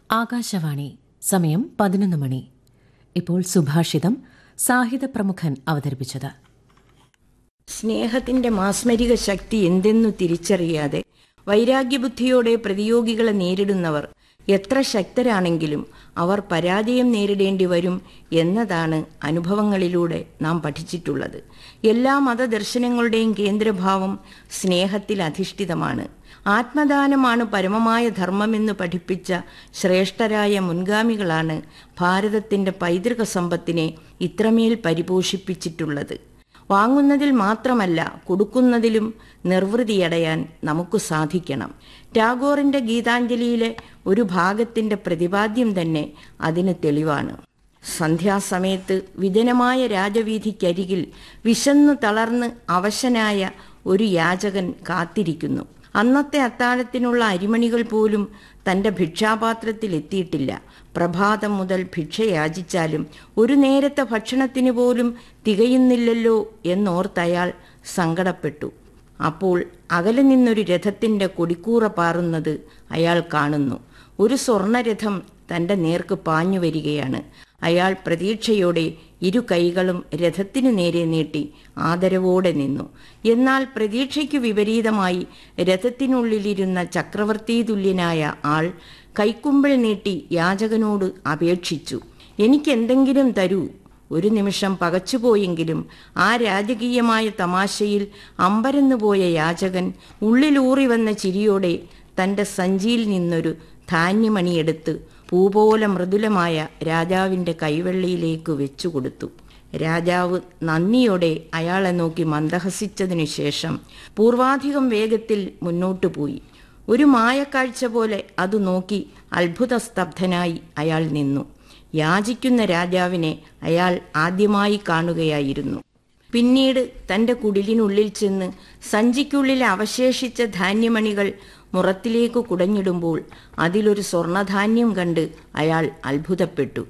ആകാശവാണി സമയം പതിനൊന്ന് മണി ഇപ്പോൾ സുഭാഷിതം സാഹിത്യ പ്രമുഖൻ അവതരിപ്പിച്ചത് സ്നേഹത്തിന്റെ മാസ്മരിക ശക്തി എന്തെന്നു തിരിച്ചറിയാതെ വൈരാഗ്യബുദ്ധിയോടെ പ്രതിയോഗികളെ നേരിടുന്നവർ എത്ര ശക്തരാണെങ്കിലും അവർ പരാജയം നേരിടേണ്ടി വരും എന്നതാണ് അനുഭവങ്ങളിലൂടെ നാം പഠിച്ചിട്ടുള്ളത് എല്ലാ മതദർശനങ്ങളുടെയും കേന്ദ്രഭാവം സ്നേഹത്തിൽ അധിഷ്ഠിതമാണ് ആത്മദാനമാണ് പരമമായ ധർമ്മമെന്ന് പഠിപ്പിച്ച ശ്രേഷ്ഠരായ മുൻഗാമികളാണ് ഭാരതത്തിന്റെ പൈതൃക സമ്പത്തിനെ ഇത്രമേൽ പരിപോഷിപ്പിച്ചിട്ടുള്ളത് വാങ്ങുന്നതിൽ മാത്രമല്ല കൊടുക്കുന്നതിലും നിർവൃതിയടയാൻ നമുക്ക് സാധിക്കണം ടാഗോറിന്റെ ഗീതാഞ്ജലിയിലെ ഒരു ഭാഗത്തിന്റെ പ്രതിപാദ്യം തന്നെ അതിന് തെളിവാണ് സന്ധ്യാസമയത്ത് വിജനമായ രാജവീഥിക്കരികിൽ വിശന്നു തളർന്ന് അവശനായ ഒരു യാചകൻ കാത്തിരിക്കുന്നു അന്നത്തെ അത്താഴത്തിനുള്ള അരിമണികൾ പോലും തന്റെ ഭിക്ഷാപാത്രത്തിൽ എത്തിയിട്ടില്ല പ്രഭാതം മുതൽ ഭിക്ഷ യാചിച്ചാലും ഒരു നേരത്തെ ഭക്ഷണത്തിന് പോലും തികയുന്നില്ലല്ലോ എന്നോർത്തയാൾ സങ്കടപ്പെട്ടു അപ്പോൾ അകലെ നിന്നൊരു രഥത്തിന്റെ കൊടിക്കൂറ പാറുന്നത് അയാൾ കാണുന്നു ഒരു സ്വർണരഥം തന്റെ നേർക്ക് പാഞ്ഞു വരികയാണ് അയാൾ പ്രതീക്ഷയോടെ ഇരു കൈകളും രഥത്തിനു നേരെ നീട്ടി ആദരവോടെ നിന്നു എന്നാൽ പ്രതീക്ഷയ്ക്ക് വിപരീതമായി രഥത്തിനുള്ളിലിരുന്ന ചക്രവർത്തി തുല്യനായ ആൾ കൈക്കുമ്പിൾ നീട്ടി യാചകനോട് അപേക്ഷിച്ചു എനിക്കെന്തെങ്കിലും തരൂ ഒരു നിമിഷം പകച്ചുപോയെങ്കിലും ആ രാജകീയമായ തമാശയിൽ അമ്പരന്നുപോയ യാചകൻ ഉള്ളിലൂറി വന്ന ചിരിയോടെ തന്റെ സഞ്ചിയിൽ നിന്നൊരു ധാന്യമണിയെടുത്ത് പൂപോലെ മൃദുലമായ രാജാവിന്റെ കൈവെള്ളിയിലേക്ക് വെച്ചുകൊടുത്തു രാജാവ് നന്ദിയോടെ അയാളെ നോക്കി മന്ദഹസിച്ചതിനു ശേഷം പൂർവാധികം വേഗത്തിൽ മുന്നോട്ടു പോയി ഒരു മായക്കാഴ്ച പോലെ അത് നോക്കി അത്ഭുതസ്തബ്ധനായി അയാൾ നിന്നു യാചിക്കുന്ന രാജാവിനെ അയാൾ ആദ്യമായി കാണുകയായിരുന്നു പിന്നീട് തന്റെ കുടിലിനുള്ളിൽ ചെന്ന് സഞ്ചിക്കുള്ളിൽ അവശേഷിച്ച ധാന്യമണികൾ മുറത്തിലേക്ക് കുടഞ്ഞിടുമ്പോൾ അതിലൊരു സ്വർണധാന്യം കണ്ട് അയാൾ അത്ഭുതപ്പെട്ടു